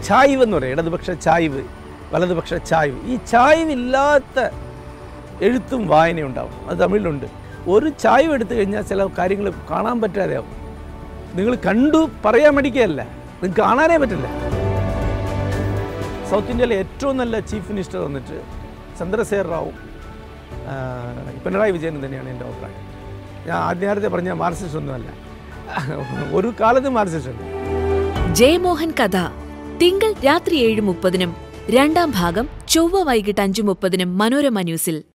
ചായ്വ് എന്ന് പറയും ഇടതുപക്ഷ ചായ്വ് വലതുപക്ഷ ചായ്വ് ഈ ചായ്വില്ലാത്ത എഴുത്തും വായനയും ഉണ്ടാവും അത് തമിഴിലുണ്ട് ഒരു ചായ്വ് എടുത്തു കഴിഞ്ഞാൽ ചില കാര്യങ്ങൾ കാണാൻ പറ്റാതെയാവും നിങ്ങൾ കണ്ടു പറയാൻ മടിക്കുകയല്ല നിങ്ങൾക്ക് കാണാനേ പറ്റില്ല സൗത്ത് ഇന്ത്യയിലെ ഏറ്റവും നല്ല ചീഫ് മിനിസ്റ്റർ വന്നിട്ട് ചന്ദ്രശേഖർ റാവു ആ, പിണറായി വിജയൻ തന്നെയാണ് എൻ്റെ അഭിപ്രായം ഞാൻ ആദ്യ നേരത്തെ പറഞ്ഞ മാർക്സിസ്റ്റ് ഒന്നുമല്ല ഒരു കാലത്ത് മാർക്സിസ്റ്റ് ഉണ്ട് ജയമോഹൻ കഥ തിങ്കൾ രാത്രി ഏഴ് മുപ്പതിനും രണ്ടാം ഭാഗം ചൊവ്വ വൈകിട്ട് അഞ്ചു മുപ്പതിനും മനോരമ ന്യൂസിൽ